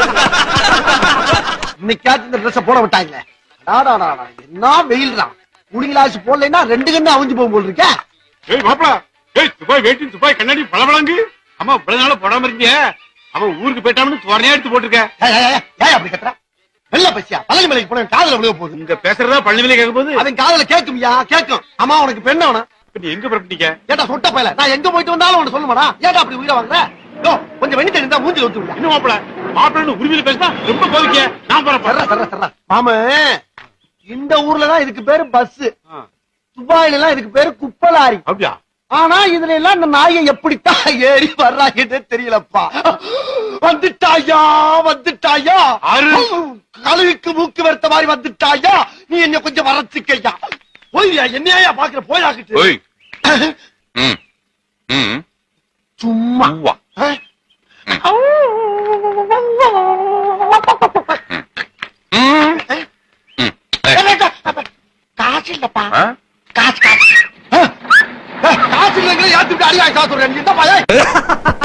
இன்னைக்காச்சும் இந்த ட்ரெஸ் போட விட்டாங்க டாடாடாடா, என்ன வெயில் தான் குடிங்களாச்சு போடலைன்னா ரெண்டு கண்ணு அவிஞ்சு போகும் போல் இருக்க ஏய் மாப்பிள ஏய் துபாய் வேட்டி துபாய் கண்ணாடி பளபளங்கு அம்மா இவ்வளவு நாள போடாம இருந்தீங்க அவன் ஊருக்கு போயிட்டான்னு தோரணையா எடுத்து போட்டிருக்க ஏய், ஏய், ஏய், ஏய் அப்படி கத்துற வெள்ள பசியா பழனி மலைக்கு போன காதல விழுக போகுது இங்க பேசுறதா பழனிவில கேட்க போது அவன் காதல கேட்கும்யா கேட்கும் அம்மா உனக்கு பெண்ண அவன நீ எங்க புறப்பட்டீங்க ஏட்டா சொட்ட பயல நான் எங்க போயிட்டு வந்தாலும் உனக்கு சொல்லுமாடா ஏட்டா அப்படி உயிரை வாங்குற யோ, கொஞ்சம் வெண்ணி தெரிந்தா மூஞ்சி ஊத்து விடுங்க இன்னும் மாப்பிள மாப்பிள்ளன்னு உரிமையில பேசினா ரொம்ப கோவிக்க நான் சர்ரா போறேன் சர்ரா சர்ரா மாம இந்த ஊர்ல தான் இதுக்கு பேரு பஸ் துபாயில எல்லாம் இதுக்கு பேரு குப்பலாரி அப்படியா ஆனா இதுல எல்லாம் இந்த நாயை எப்படித்தான் ஏறி வர்றாங்கன்னே தெரியலப்பா வந்துட்டாயா வந்துட்டாயா ஆறு. கழுவிக்கு மூக்கு வெறுத்த மாதிரி வந்துட்டாயா நீ என்ன கொஞ்சம் வரச்சுக்கையா போய்யா என்னையா பாக்குற போயாக்கிட்டு ஓய் ம் ம் சும்மா உவ்வா ஆ? ம் ம் ஏய், காசு இல்லப்பா ஆ? காசு காசு ஆ? ஏ, காசு இல்லைங்கிற ஏத்துட்டு அடியா காசு சொல்றேன் நீ என்ன பாயா